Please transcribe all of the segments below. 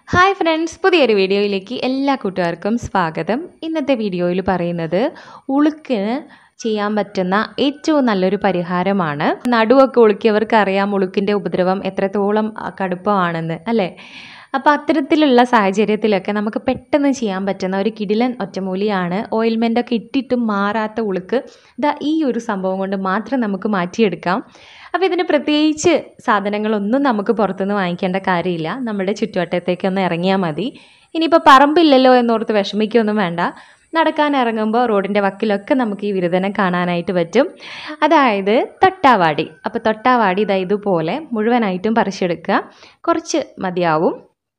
hi friends പുതിയൊരു വീഡിയോയിലേക്ക് എല്ലാ കൂട്ടുകാർക്കും സ്വാഗതം ഇന്നത്തെ വീഡിയോയിൽ പറയുന്നത് ഉളുക്കിന് ചെയ്യാൻ പറ്റുന്ന ഏറ്റവും നല്ലൊരു പരിഹാരമാണ് നടുവൊക്കെ ഉളുക്കിയവർക്ക് അറിയാം ഉളുക്കിൻ്റെ ഉപദ്രവം എത്രത്തോളം ആ, കടുപ്പമാണെന്ന് അല്ലേ അപ്പോൾ അത്തരത്തിലുള്ള സാഹചര്യത്തിലൊക്കെ നമുക്ക് പെട്ടെന്ന് ചെയ്യാൻ പറ്റുന്ന ഒരു കിടിലൻ ഒറ്റമൂലിയാണ് ഓയിൽമെൻ്റ് ഒക്കെ ഇട്ടിട്ടും മാറാത്ത ഉളുക്ക് ഇതാ ഈ ഒരു സംഭവം കൊണ്ട് മാത്രം നമുക്ക് മാറ്റിയെടുക്കാം അപ്പോൾ ഇതിന് പ്രത്യേകിച്ച് സാധനങ്ങളൊന്നും നമുക്ക് പുറത്തുനിന്ന് വാങ്ങിക്കേണ്ട കാര്യമില്ല നമ്മുടെ ചുറ്റുവട്ടത്തേക്കൊന്ന് ഇറങ്ങിയാൽ മതി ഇനിയിപ്പോൾ പറമ്പില്ലല്ലോ എന്നോർത്ത് വിഷമിക്കൊന്നും വേണ്ട നടക്കാൻ ഇറങ്ങുമ്പോൾ റോഡിൻ്റെ വക്കിലൊക്കെ നമുക്ക് ഈ വിരുദനം കാണാനായിട്ട് പറ്റും അതായത് തൊട്ടാവാടി അപ്പോൾ തൊട്ടാവാടി ഇതാ ഇതുപോലെ മുഴുവനായിട്ടും പറിച്ചെടുക്കുക കുറച്ച് മതിയാവും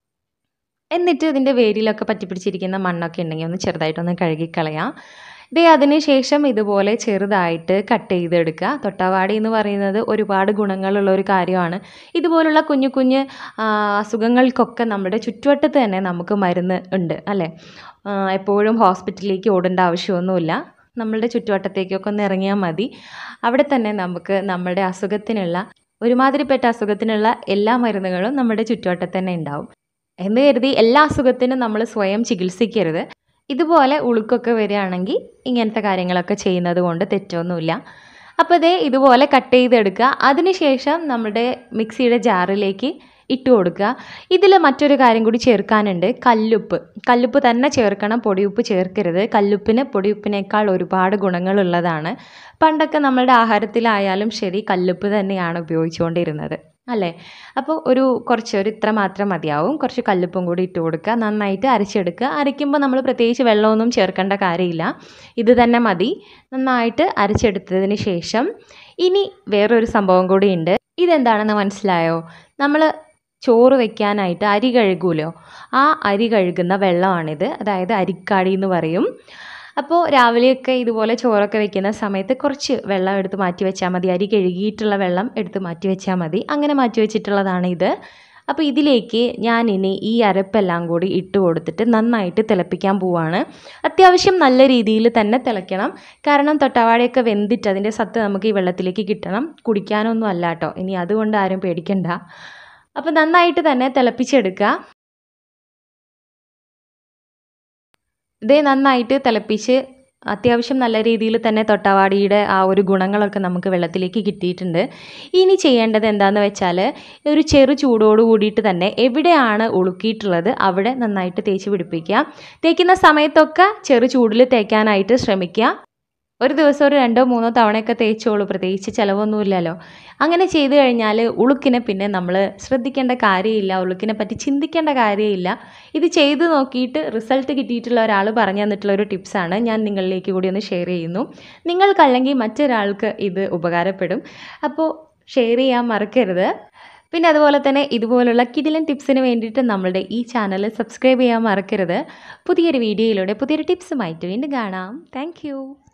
എന്നിട്ട് ഇതിൻ്റെ വേരിലൊക്കെ പറ്റിപ്പിടിച്ചിരിക്കുന്ന മണ്ണൊക്കെ ഉണ്ടെങ്കിൽ ഒന്ന് ചെറുതായിട്ടൊന്ന് കഴുകിക്കളയാം ദേ അതിന് ശേഷം ഇതുപോലെ ചെറുതായിട്ട് കട്ട് ചെയ്തെടുക്കുക തൊട്ടാവാടി എന്ന് പറയുന്നത് ഒരുപാട് ഗുണങ്ങളുള്ള ഒരു കാര്യമാണ് ഇതുപോലുള്ള കുഞ്ഞു കുഞ്ഞ് ആ, അസുഖങ്ങൾക്കൊക്കെ നമ്മുടെ ചുറ്റുവട്ടത്ത് തന്നെ നമുക്ക് മരുന്ന് ഉണ്ട് അല്ലേ ആ, എപ്പോഴും ഹോസ്പിറ്റലിലേക്ക് ഓടേണ്ട ആവശ്യമൊന്നുമില്ല നമ്മളുടെ ചുറ്റുവട്ടത്തേക്കൊക്കെ ഒന്ന് ഇറങ്ങിയാൽ മതി അവിടെ തന്നെ നമുക്ക് നമ്മുടെ അസുഖത്തിനുള്ള ഒരുമാതിരിപ്പെട്ട അസുഖത്തിനുള്ള എല്ലാ മരുന്നുകളും നമ്മുടെ ചുറ്റുവട്ടത്ത് തന്നെ ഉണ്ടാവും എന്ന് കരുതി എല്ലാ അസുഖത്തിനും നമ്മൾ സ്വയം ചികിത്സിക്കരുത് ഇതുപോലെ ഉളുക്കൊക്കെ വരികയാണെങ്കിൽ ഇങ്ങനത്തെ കാര്യങ്ങളൊക്കെ ചെയ്യുന്നത് കൊണ്ട് തെറ്റൊന്നുമില്ല അപ്പോൾ ഇതേ ഇതുപോലെ കട്ട് ചെയ്തെടുക്കുക അതിനുശേഷം നമ്മുടെ മിക്സിയുടെ ജാറിലേക്ക് ഇട്ട് കൊടുക്കുക ഇതിൽ മറ്റൊരു കാര്യം കൂടി ചേർക്കാനുണ്ട് കല്ലുപ്പ് കല്ലുപ്പ് തന്നെ ചേർക്കണം പൊടിയുപ്പ് ചേർക്കരുത് കല്ലുപ്പിന് പൊടിയുപ്പിനേക്കാൾ ഒരുപാട് ഗുണങ്ങളുള്ളതാണ് പണ്ടൊക്കെ നമ്മളുടെ ആഹാരത്തിലായാലും ശരി കല്ലുപ്പ് തന്നെയാണ് ഉപയോഗിച്ചുകൊണ്ടിരുന്നത് അല്ലേ അപ്പോൾ ഒരു കുറച്ച് ഒരു ഇത്ര മാത്രം മതിയാവും കുറച്ച് കല്ലുപ്പും കൂടി ഇട്ട് കൊടുക്കുക നന്നായിട്ട് അരച്ചെടുക്കുക അരയ്ക്കുമ്പോൾ നമ്മൾ പ്രത്യേകിച്ച് വെള്ളമൊന്നും ചേർക്കേണ്ട കാര്യമില്ല ഇത് തന്നെ മതി നന്നായിട്ട് അരച്ചെടുത്തതിന് ശേഷം ഇനി വേറൊരു സംഭവം കൂടി ഉണ്ട് ഇതെന്താണെന്ന് മനസ്സിലായോ നമ്മൾ ചോറ് വെക്കാനായിട്ട് അരി കഴുകുമല്ലോ ആ അരി കഴുകുന്ന വെള്ളമാണിത് അതായത് അരിക്കാടി എന്ന് പറയും അപ്പോൾ രാവിലെയൊക്കെ ഇതുപോലെ ചോറൊക്കെ വെക്കുന്ന സമയത്ത് കുറച്ച് വെള്ളം എടുത്ത് മാറ്റി വെച്ചാൽ മതി അരി കഴുകിയിട്ടുള്ള വെള്ളം എടുത്ത് മാറ്റി വെച്ചാൽ മതി അങ്ങനെ മാറ്റി വെച്ചിട്ടുള്ളതാണ് ഇത് അപ്പോൾ ഇതിലേക്ക് ഞാൻ ഇനി ഈ അരപ്പെല്ലാം കൂടി ഇട്ട് കൊടുത്തിട്ട് നന്നായിട്ട് തിളപ്പിക്കാൻ പോവാണ് അത്യാവശ്യം നല്ല രീതിയിൽ തന്നെ തിളയ്ക്കണം കാരണം തൊട്ടവാഴയൊക്കെ വെന്തിട്ട് അതിൻ്റെ സത്ത് നമുക്ക് ഈ വെള്ളത്തിലേക്ക് കിട്ടണം കുടിക്കാനൊന്നും അല്ല കേട്ടോ ഇനി അതുകൊണ്ട് ആരും പേടിക്കണ്ട അപ്പോൾ നന്നായിട്ട് തന്നെ തിളപ്പിച്ചെടുക്കുക ഇതേ നന്നായിട്ട് തിളപ്പിച്ച് അത്യാവശ്യം നല്ല രീതിയിൽ തന്നെ തൊട്ടാവാടിയുടെ ആ ഒരു ഗുണങ്ങളൊക്കെ നമുക്ക് വെള്ളത്തിലേക്ക് കിട്ടിയിട്ടുണ്ട് ഇനി ചെയ്യേണ്ടത് എന്താണെന്ന് വെച്ചാൽ ഒരു ചെറു ചൂടോട് കൂടിയിട്ട് തന്നെ എവിടെയാണ് ഉളുക്കിയിട്ടുള്ളത് അവിടെ നന്നായിട്ട് തേച്ച് പിടിപ്പിക്കുക തേക്കുന്ന സമയത്തൊക്കെ ചെറു ചൂടിൽ തേക്കാനായിട്ട് ശ്രമിക്കുക ഒരു ദിവസം ഒരു രണ്ടോ മൂന്നോ തവണയൊക്കെ തേച്ചോളൂ പ്രത്യേകിച്ച് ചിലവൊന്നുമില്ലല്ലോ അങ്ങനെ ചെയ്തു കഴിഞ്ഞാൽ ഉളുക്കിനെ പിന്നെ നമ്മൾ ശ്രദ്ധിക്കേണ്ട കാര്യമില്ല ഉളുക്കിനെ പറ്റി ചിന്തിക്കേണ്ട കാര്യമില്ല ഇത് ചെയ്തു നോക്കിയിട്ട് റിസൾട്ട് കിട്ടിയിട്ടുള്ള ഒരാൾ പറഞ്ഞു തന്നിട്ടുള്ള ഒരു ടിപ്സാണ് ഞാൻ നിങ്ങളിലേക്ക് കൂടി ഒന്ന് ഷെയർ ചെയ്യുന്നു നിങ്ങൾക്കല്ലെങ്കിൽ മറ്റൊരാൾക്ക് ഇത് ഉപകാരപ്പെടും അപ്പോൾ ഷെയർ ചെയ്യാൻ മറക്കരുത് പിന്നെ അതുപോലെ തന്നെ ഇതുപോലുള്ള കിടിലൻ ടിപ്സിന് വേണ്ടിയിട്ട് നമ്മളുടെ ഈ ചാനൽ സബ്സ്ക്രൈബ് ചെയ്യാൻ മറക്കരുത് പുതിയൊരു വീഡിയോയിലൂടെ പുതിയൊരു ടിപ്സുമായിട്ട് വീണ്ടും കാണാം താങ്ക്